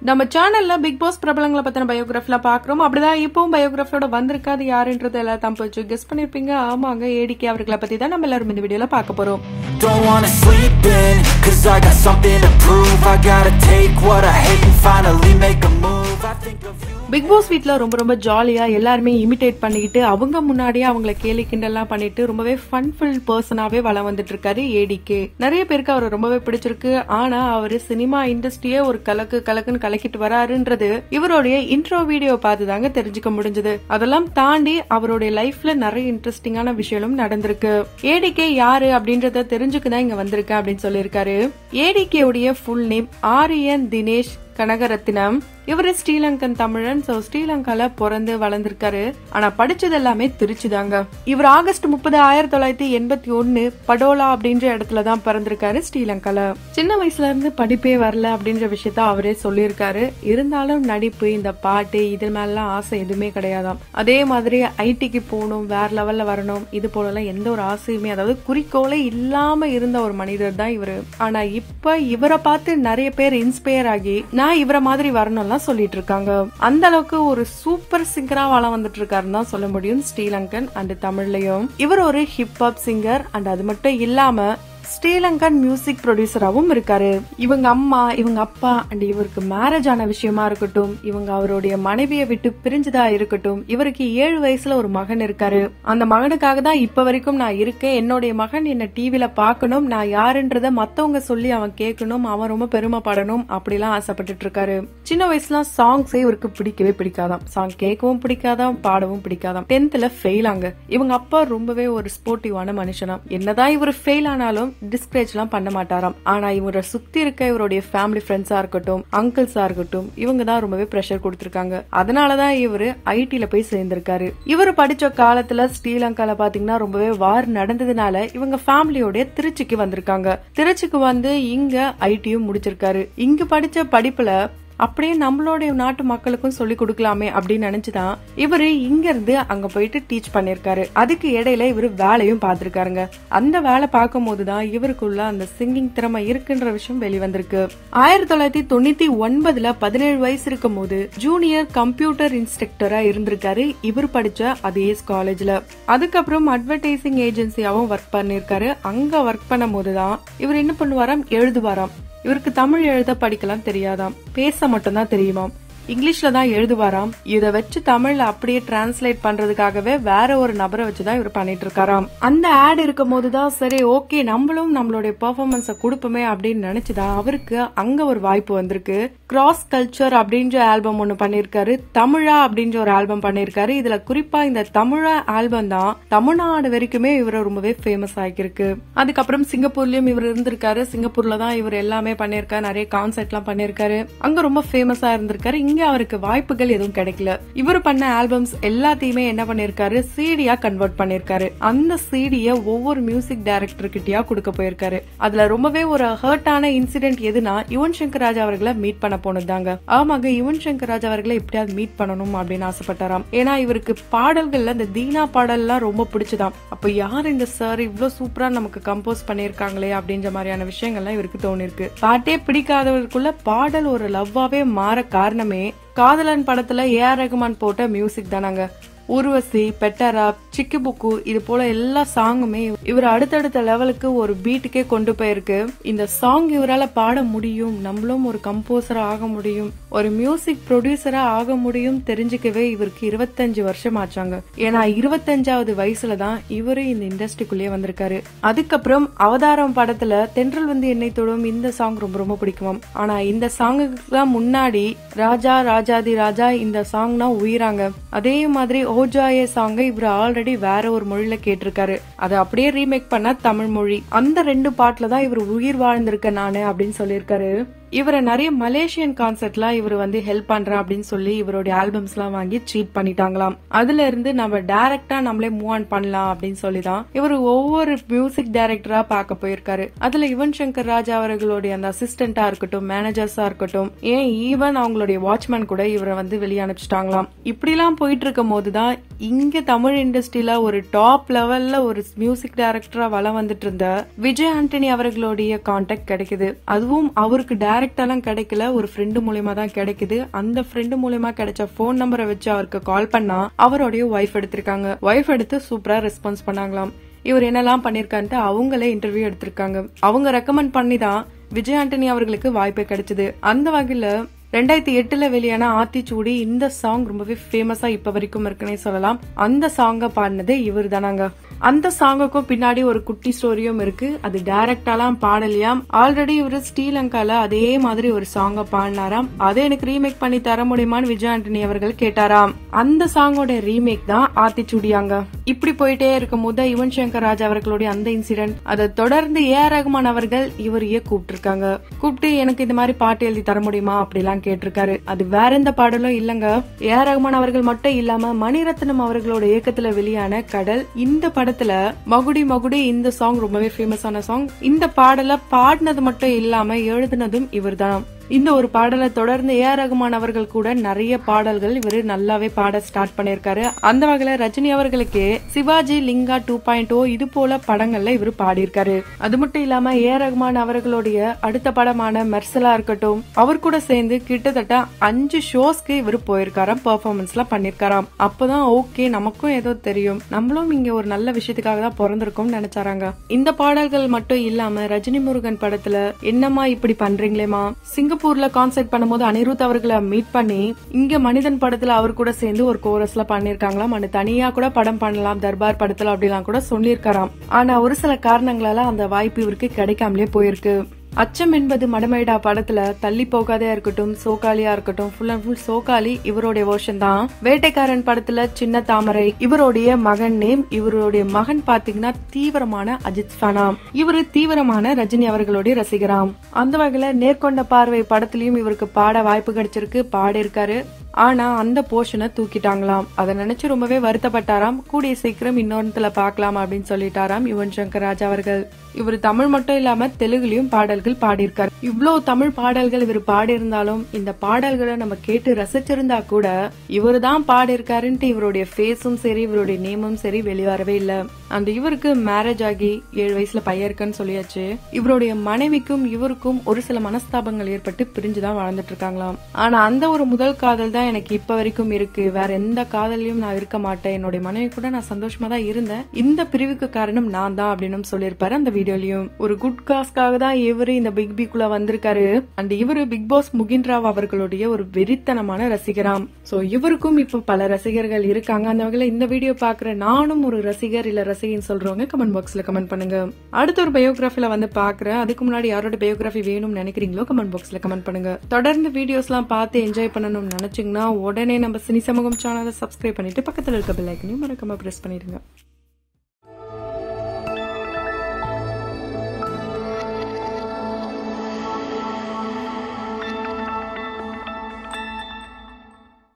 நம்ம சேனல்ல big pass பிரபலங்களை பத்தின பயோகிராஃபில பாக்குறோம் அப்படிதான் இப்பவும் பயோகிராஃபியோட வந்திருக்காது யாருன்றது எல்லாம் தான் போச்சு கெஸ் பண்ணிருப்பீங்க ஆமாங்க ஏடிகே அவர்களை பத்தி தான் நம்ம எல்லாரும் இந்த வீடியோல பார்க்க போறோம் Don't wanna sleep in, cause I got something to prove I gotta take what I hate and finally make a move I think of you Bigg Boss வீட்ல ரொம்ப ரொம்ப ஜாலியா எல்லாருமே இமிடேட் பண்ணிக்கிட்டு அவங்க முன்னாடியே அவங்கள கேலி கிண்டல்லாம் பண்ணிட்டு ரொம்பவே ஃபன் ஃபில் பர்சனாவே வளம் வந்துட்டு இருக்காரு ஏடிகே நிறைய பேருக்கு அவர் ரொம்பவே பிடிச்சிருக்கு ஆனா அவரு சினிமா இண்டஸ்ட்ரியே ஒரு கலக்கு கலக்குன்னு கலக்கிட்டு வராருன்றது இவருடைய இன்ட்ரோ வீடியோ பார்த்து தாங்க தெரிஞ்சுக்க முடிஞ்சது அதெல்லாம் தாண்டி அவருடைய லைஃப்ல நிறைய இன்ட்ரெஸ்டிங்கான விஷயங்களும் நடந்திருக்கு ஏடிகே யாரு அப்படின்றத தெரிஞ்சுக்கதான் இங்க வந்திருக்கேன் அப்படின்னு சொல்லியிருக்காரு ஏடிகே உடைய ஃபுல் நேம் ஆரியன் தினேஷ் கனகரத்தினம் இவரு ஸ்ரீலங்கன் தமிழன் சோ ஸ்ரீலங்கால பிறந்து வளர்ந்திருக்காரு ஆனா படிச்சது எல்லாமே திருச்சி தாங்க இவர் ஆகஸ்ட் முப்பது ஆயிரத்தி தொள்ளாயிரத்தி எண்பத்தி ஒன்னு படோலா அப்படின்ற இடத்துல தான் பிறந்திருக்காரு ஸ்ரீலங்கால சின்ன வயசுல இருந்து படிப்பே வரல அப்படின்ற விஷயத்த அவரே சொல்லியிருக்காரு இருந்தாலும் நடிப்பு இந்த பாட்டு இது மேலாம் ஆசை எதுவுமே கிடையாதாம் அதே மாதிரி ஐடிக்கு போகணும் வேற லெவல்ல வரணும் இது போலலாம் எந்த ஒரு ஆசையுமே அதாவது குறிக்கோளே இல்லாம இருந்த ஒரு மனிதர் தான் இவரு ஆனா இப்ப இவரை பார்த்து நிறைய பேர் இன்ஸ்பயர் ஆகி நான் இவரை மாதிரி வரணும்லாம் சொல்லிட்டு இருக்காங்க அந்த அளவுக்கு ஒரு சூப்பர் சிங்கரா வளம் வந்துட்டு இருக்காருன்னு தான் சொல்ல முடியும் ஸ்ரீலங்கன் அண்ட் தமிழ்லயும் இவர் ஒரு ஹிப்ஹாப் சிங்கர் அண்ட் அது மட்டும் இல்லாம ஸ்ரீலங்கன் மியூசிக் ப்ரொடியூசராகவும் இருக்காரு இவங்க அம்மா இவங்க அப்பா அண்ட் இவருக்கு மேரேஜ் ஆன விஷயமா இருக்கட்டும் இவங்க அவருடைய மனைவியை விட்டு பிரிஞ்சதா இருக்கட்டும் இவருக்கு ஏழு வயசுல ஒரு மகன் இருக்காரு அந்த மகனுக்காக தான் இப்ப வரைக்கும் நான் இருக்கேன் என்னுடைய மகன் என்ன டிவில பார்க்கணும் நான் யாருன்றத மத்தவங்க சொல்லி அவன் கேட்கணும் அவன் ரொம்ப பெருமைப்படணும் அப்படிலாம் ஆசைப்பட்டுட்டு இருக்காரு சின்ன வயசுல சாங்ஸே இவருக்கு பிடிக்கவே பிடிக்காதாம் சாங் கேட்கவும் பிடிக்காதாம் பாடவும் பிடிக்காதாம் டென்த்ல ஃபெயில் ஆங்க இவங்க அப்பா ரொம்பவே ஒரு ஸ்போர்ட்டிவான மனுஷனா என்னதான் இவர் ஃபெயில் ஆனாலும் டிஸ்கரேஜ் எல்லாம் பண்ண மாட்டாராம் ஆனா இவரை சுத்தி இருக்க இவருடைய ஃபேமிலி ஃப்ரெண்ட்ஸா இருக்கட்டும் அங்கிள்ஸா இருக்கட்டும் இவங்க தான் ரொம்பவே ப்ரெஷர் கொடுத்திருக்காங்க அதனாலதான் இவரு ஐடில போய் சேர்ந்திருக்காரு இவர் படிச்ச காலத்துல ஸ்ரீலங்கால பாத்தீங்கன்னா ரொம்பவே வார் நடந்ததுனால இவங்க ஃபேமிலியோட திருச்சிக்கு வந்திருக்காங்க திருச்சிக்கு வந்து இங்க ஐடியும் முடிச்சிருக்காரு இங்க படிச்ச படிப்புல அப்படியே நம்மளுடைய நாட்டு மக்களுக்கும் சொல்லி கொடுக்கலாமே அப்படின்னு நினைச்சுதான் இவரு இங்க இருந்து அங்க போயிட்டு டீச் பண்ணிருக்காரு அதுக்கு இடையில இவரு வேலையும் பார்த்திருக்காருங்க அந்த வேலை பார்க்கும் போதுதான் இவருக்குள்ள அந்த சிங்கிங் திறமை இருக்குன்ற விஷயம் வெளிவந்திருக்கு ஆயிரத்தி தொள்ளாயிரத்தி தொண்ணூத்தி ஒன்பதுல பதினேழு வயசு இருக்கும் போது ஜூனியர் கம்ப்யூட்டர் இன்ஸ்ட்ரக்டரா இருந்திருக்காரு இவர் படிச்ச அதே காலேஜ்ல அதுக்கப்புறம் அட்வர்டைசிங் ஏஜென்சியாவும் ஒர்க் பண்ணிருக்காரு அங்க ஒர்க் பண்ணும் போதுதான் இவர் என்ன பண்ணுவாராம் எழுதுவாராம் இவருக்கு தமிழ் எழுத படிக்கலாம் தெரியாதாம் பேச மட்டும்தான் தெரியுமாம் இங்கிலீஷ்ல தான் எழுதுவாராம் இத வச்சு தமிழ்ல அப்படியே டிரான்ஸ்லேட் பண்றதுக்காகவே வேற ஒரு நபரை வச்சுதான் இவர் பண்ணிட்டு இருக்காராம் அந்த ஆட் இருக்கும் போதுதான் சரி ஓகே நம்மளும் நம்மளுடைய பெர்ஃபார்மன்ஸ கொடுப்போமே அப்படின்னு நினைச்சுதான் அவருக்கு அங்க ஒரு வாய்ப்பு வந்திருக்கு கிராஸ் கல்ச்சர் அப்படின்ற ஆல்பம் ஒண்ணு பண்ணிருக்காரு தமிழா அப்படின்ற ஒரு ஆல்பம் பண்ணிருக்காரு இதுல குறிப்பா இந்த தமிழா ஆல்பம் தான் தமிழ்நாடு வரைக்குமே இவர் ரொம்பவே ஃபேமஸ் ஆகிருக்கு அதுக்கப்புறம் சிங்கப்பூர்லயும் இவர் இருந்திருக்காரு சிங்கப்பூர்ல தான் இவர் எல்லாமே பண்ணிருக்காரு நிறைய கான்சர்ட் எல்லாம் பண்ணிருக்காரு அங்க ரொம்ப ஃபேமஸா இருந்திருக்காரு இங்க அவருக்கு வாய்ப்புகள் எதுவும் கிடைக்கல இவர் பண்ண ஆல்பம்ஸ் எல்லாத்தையுமே என்ன பண்ணிருக்காரு சீடியா கன்வெர்ட் பண்ணிருக்காரு அந்த சீடிய ஒவ்வொரு மியூசிக் டைரக்டர் கிட்டயா கொடுக்க போயிருக்காரு அதுல ரொம்பவே ஒரு ஹர்ட்டான இன்சிடென்ட் எதுனா யுவன் சங்கர் ராஜா அவர்களை மீட் பண்ண போனதுதாங்க ஆமாங்க யுவன் சங்கர் ராஜா அவர்களை எப்படியாவது மீட் பண்ணணும் அப்படின்னு ஆசைப்பட்டாராம் ஏன்னா இவருக்கு பாடல்கள்ல இந்த தீனா பாடல்லாம் ரொம்ப பிடிச்சதாம் அப்ப யார் இந்த சார் இவ்வளவு சூப்பரா நமக்கு கம்போஸ் பண்ணிருக்காங்களே அப்படின்ற மாதிரியான விஷயங்கள்லாம் இவருக்கு தோணிருக்கு பாட்டே பிடிக்காதவருக்குள்ள பாடல் ஒரு லவ்வாவே மாற காரணமே காதலன் படத்துல ஏ ஆர் ரகுமான் போட்ட மியூசிக் தானாங்க உருவசி பெட்டரா சிக்கு புக்கு இது போல எல்லா சாங்குமே இவர் அடுத்தடுத்த லெவலுக்கு ஒரு பீட்டுக்கே கொண்டு போயிருக்கு இந்த சாங் இவரால பாட முடியும் நம்மளும் ஒரு கம்போசரா ஆக முடியும் ஒரு மியூசிக் ப்ரொடியூசரா ஆக முடியும் தெரிஞ்சுக்கவே இவருக்கு இருபத்தஞ்சு வருஷம் ஆச்சாங்க ஏன்னா இருபத்தஞ்சாவது வயசுல தான் இவரு இந்த இண்டஸ்ட்ரிக்குள்ளேயே வந்திருக்காரு அதுக்கப்புறம் அவதாரம் படத்துல தென்றல் வந்து என்னை தொடும் இந்த சாங் ரொம்ப ரொம்ப பிடிக்குமாம் ஆனா இந்த சாங்குக்கு முன்னாடி ராஜா ராஜாதி ராஜா இந்த சாங்னா உயிராங்க அதே மாதிரி ஓஜாயே சாங்க இவர் ஆல்ரெடி வேற ஒரு மொழியில கேட்டிருக்காரு அதை அப்படியே ரீமேக் பண்ண தமிழ் மொழி அந்த ரெண்டு பாட்டுல தான் இவர் உயிர் வாழ்ந்திருக்க நானு அப்படின்னு சொல்லியிருக்காரு இவரை நிறைய மலேசியன் கான்சர்ட்லாம் இவர் வந்து ஹெல்ப் பண்றேன் அப்படின்னு சொல்லி இவருடைய ஆல்பம்ஸ் எல்லாம் வாங்கி சீட் பண்ணிட்டாங்களாம் அதுல இருந்து நம்ம டைரக்டா நம்மளே மூவ் ஆன் பண்ணலாம் அப்படின்னு சொல்லி தான் இவர் ஒவ்வொரு மியூசிக் டைரக்டரா பார்க்க போயிருக்காரு அதுல யுவன் சங்கர் ராஜா அவர்களுடைய அந்த அசிஸ்டண்டா இருக்கட்டும் மேனேஜர்ஸா இருக்கட்டும் ஏன் ஈவன் அவங்களுடைய வாட்ச்மேன் கூட இவரை வந்து வெளியே அனுப்பிச்சிட்டாங்களாம் இப்படிலாம் போயிட்டு இருக்கும் போதுதான் இங்க தமிழ் இண்டஸ்ட்ரியில ஒரு டாப் லெவல்ல ஒரு மியூசிக் டைரக்டரா வளம் வந்துட்டு இருந்த விஜய் ஆண்டனி அவர்களுடைய கான்டாக்ட் கிடைக்குது அதுவும் அவருக்கு டைரக்டாலாம் கிடைக்கல ஒரு ஃப்ரெண்டு மூலியமா தான் கிடைக்குது அந்த ஃப்ரெண்டு மூலியமா கிடைச்ச போன் நம்பரை வச்சு அவருக்கு கால் பண்ணா அவருடைய ஒய்ஃப் எடுத்திருக்காங்க ஒய்ஃப் எடுத்து சூப்பரா ரெஸ்பான்ஸ் பண்ணாங்களாம் இவர் என்னெல்லாம் பண்ணிருக்கான்ட்டு அவங்களே இன்டர்வியூ எடுத்திருக்காங்க அவங்க ரெக்கமெண்ட் பண்ணி தான் விஜய் ஆண்டனி அவர்களுக்கு வாய்ப்பு கிடைச்சது அந்த வகையில ரெண்டாயிரத்தி எட்டுல வெளியான ஆத்திச்சூடி இந்த சாங் ரொம்பவே ஃபேமஸா இப்ப வரைக்கும் இருக்குன்னே சொல்லலாம் அந்த சாங்க பாடினது இவர் தானாங்க அந்த சாங்குக்கும் பின்னாடி ஒரு குட்டி ஸ்டோரியும் இருக்கு அது டைரக்டாலாம் பாடலையாம் ஆல்ரெடி இவரு ஸ்ரீலங்கால அதே மாதிரி ஒரு சாங்க பாடினாராம் அதை எனக்கு ரீமேக் பண்ணி தர முடியுமான்னு விஜய் ஆண்டனி அவர்கள் கேட்டாராம் அந்த சாங்கோட ரீமேக் தான் ஆத்திச்சூடியாங்க இப்படி போயிட்டே இருக்கும் போது யுவன் சங்கர் ராஜ் அவர்களுடைய அந்த இன்சிடென்ட் அதை தொடர்ந்து ஏ ஆர் ரகுமான் அவர்கள் இவரையே கூப்பிட்டிருக்காங்க கூப்பிட்டு எனக்கு இந்த மாதிரி பாட்டு எழுதி தர முடியுமா அப்படிலாம் கேட்டிருக்காரு அது வேற எந்த பாடலும் இல்லங்க ஏ ஆர் ரகுமான் அவர்கள் மட்டும் இல்லாம மணிரத்னம் அவர்களோட இயக்கத்துல வெளியான கடல் இந்த படத்துல மகுடி மகுடி இந்த சாங் ரொம்பவே ஃபேமஸான சாங் இந்த பாடல பாடினது மட்டும் இல்லாம எழுதினதும் இவர்தான் இந்த ஒரு பாடலை தொடர்ந்து ஏ ஆர் ரகுமான் அவர்கள் கூட நிறைய பாடல்கள் இவர் நல்லாவே பாட ஸ்டார்ட் பண்ணிருக்காரு அந்த வகையில ரஜினி அவர்களுக்கு Sivaji Lingaa two point o இது போல படங்கள்ல இவர் பாடியிருக்காரு அது மட்டும் இல்லாம ஏ ஆர் ரகுமான் அவர்களுடைய அடுத்த படமான மெர்சலா இருக்கட்டும் அவர் கூட சேர்ந்து கிட்டத்தட்ட அஞ்சு ஷோஸ்க்கு இவர் போயிருக்காராம் பெர்ஃபார்மன்ஸ்லாம் பண்ணிருக்காராம் அப்பதான் ஓகே நமக்கும் ஏதோ தெரியும் நம்மளும் இங்க ஒரு நல்ல விஷயத்துக்காக தான் பிறந்திருக்கோம் நினைச்சாராங்க இந்த பாடல்கள் மட்டும் இல்லாம ரஜினி முருகன் படத்துல என்னம்மா இப்படி பண்றீங்களேமா சிங்கப்பூர்ல கான்சர்ட் பண்ணும்போது அனிருத் அவர்களை மீட் பண்ணி இங்க மனிதன் படத்துல அவர் கூட சேர்ந்து ஒரு கோரஸ்ல பண்ணிருக்காங்களாம் அண்ட் தனியா கூட படம் பண்ணலாம் தர்பார் படத்துல அப்படிலாம் கூட சொல்லியிருக்காராம் ஆனா ஒரு சில காரணங்களால அந்த வாய்ப்பு இவருக்கு கிடைக்காமலே போயிருக்கு அச்சம் என்பது மடமைடா படத்துல தள்ளி போகாதே இருக்கட்டும் சோகாலியா இருக்கட்டும் ஃபுல் அண்ட் ஃபுல் சோகாலி இவருடைய வேர்ஷன் தான் வேட்டைக்காரன் படத்துல சின்ன தாமரை இவருடைய மகன் நேம் இவருடைய மகன் பாத்தீங்கன்னா தீவிரமான அஜித் ஃபேனாம் இவரு தீவிரமான ரஜினி அவர்களுடைய ரசிகராம் அந்த வகையில நேர்கொண்ட பார்வை படத்திலயும் இவருக்கு பாட வாய்ப்பு கிடைச்சிருக்கு பாடியிருக்காரு ஆனா அந்த போர்ஷனை தூக்கிட்டாங்களாம் அதை நினைச்சு ரொம்பவே வருத்தப்பட்டாராம் கூடிய சீக்கிரம் இன்னொருத்துல பார்க்கலாம் அப்படின்னு சொல்லிட்டாராம் யுவன் சங்கர் ராஜா அவர்கள் இவர் தமிழ் மட்டும் இல்லாம தெலுங்குலயும் பாடல்கள் பாடியிருக்காரு இவ்ளோ தமிழ் பாடல்கள் இவர் பாடியிருந்தாலும் இந்த பாடல்களை நம்ம கேட்டு ரசிச்சிருந்தா கூட இவர் தான் பாடியிருக்காருன்ட்டு இவருடைய ஃபேஸும் சரி இவருடைய நேமும் சரி வெளிவரவே இல்ல அந்த இவருக்கு மேரேஜ் ஆகி ஏழு வயசுல பையன் இருக்குன்னு சொல்லியாச்சு இவருடைய மனைவிக்கும் இவருக்கும் ஒரு சில மனஸ்தாபங்கள் ஏற்பட்டு பிரிஞ்சுதான் வாழ்ந்துட்டு இருக்காங்களாம் ஆனா அந்த ஒரு முதல் காதல் தான் எனக்கு இப்ப வரைக்கும் இருக்கு வேற எந்த காதலையும் நான் இருக்க மாட்டேன் என்னுடைய மனைவி கூட நான் சந்தோஷமா தான் இருந்தேன் இந்த பிரிவுக்கு காரணம் நான் தான் அப்படின்னு சொல்லியிருப்பாரு அந்த வீடியோலயும் ஒரு குட் காஸ்க்காக தான் இவரு இந்த பிக் பிக்குள்ள வந்திருக்காரு அண்ட் இவரு பிக் பாஸ் முகின் ராவ் அவர்களுடைய ஒரு வெறித்தனமான ரசிகராம் சோ இவருக்கும் இப்ப பல ரசிகர்கள் இருக்காங்க அந்த வகையில இந்த வீடியோ பாக்குற நானும் ஒரு ரசிகர் இல்ல ரசிகன்னு சொல்றவங்க கமெண்ட் பாக்ஸ்ல கமெண்ட் பண்ணுங்க அடுத்த ஒரு பயோகிராஃபில வந்து பாக்குறேன் அதுக்கு முன்னாடி யாரோட பயோகிராஃபி வேணும்னு நினைக்கிறீங்களோ கமெண்ட் பாக்ஸ்ல கமெண்ட் பண்ணுங்க தொடர்ந்து வீடியோஸ் எல்லாம் பார்த்து என்ஜாய் பண்ணணும்னு நினைச்சீங்கன்னா உடனே நம்ம சினி சமூகம் சேனலை சப்ஸ்கிரைப் பண்ணிட்டு பக்கத்துல இருக்க பெல் ஐக்கனையும் மறக்காம பிரஸ் பண்ணிடுங்க